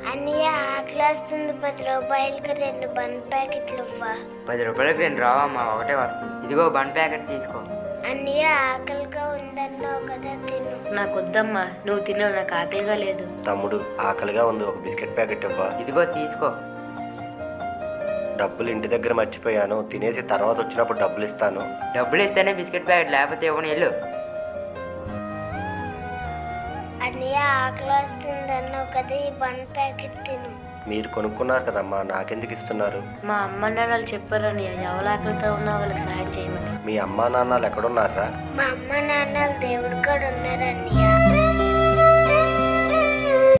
అన్నయ్య ఆకలేస్తుంది పది రూపాయలకి రెండు బన్ ప్యాకెట్లు ఇవ్వా పది రూపాయలకి రెండు రావమ్మా ఒకటే వస్తుంది ఇదిగో బన్ ప్యాకెట్ తీసుకో అన్నయ్య ఆకలిగా ఉందన్నావు కదా తిను నాకు వద్దమ్మా నువ్వు తినవు నాకు ఆకలిగా లేదు తమ్ముడు ఆకలిగా ఉంది ఒక బిస్కెట్ ప్యాకెట్ ఇవ్వా ఇదిగో తీసుకో డబ్బులు ఇంటి దగ్గర మర్చిపోయాను తినేసి తర్వాత వచ్చినప్పుడు డబ్బులు ఇస్తాను డబ్బులు ఇస్తేనే బిస్కెట్ ప్యాకెట్ లేకపోతే ఇవ్వని వెళ్ళు అన్నయ్య ఆకలేస్తుంది అన్నావు కదా ఈ బన్ ప్యాకెట్ తిను మీరు కొనుక్కున్నారు కదమ్మా నాకెందుకు ఇస్తున్నారు మా అమ్మ నాన్నలు చెప్పారని ఎవరు ఆకలితో ఉన్నా వాళ్ళకి సహాయం చేయమని మీ అమ్మా నాన్నలు ఎక్కడున్నారా మా అమ్మ నాన్న దేవుడు కూడా ఉన్నారు అన్నయ్య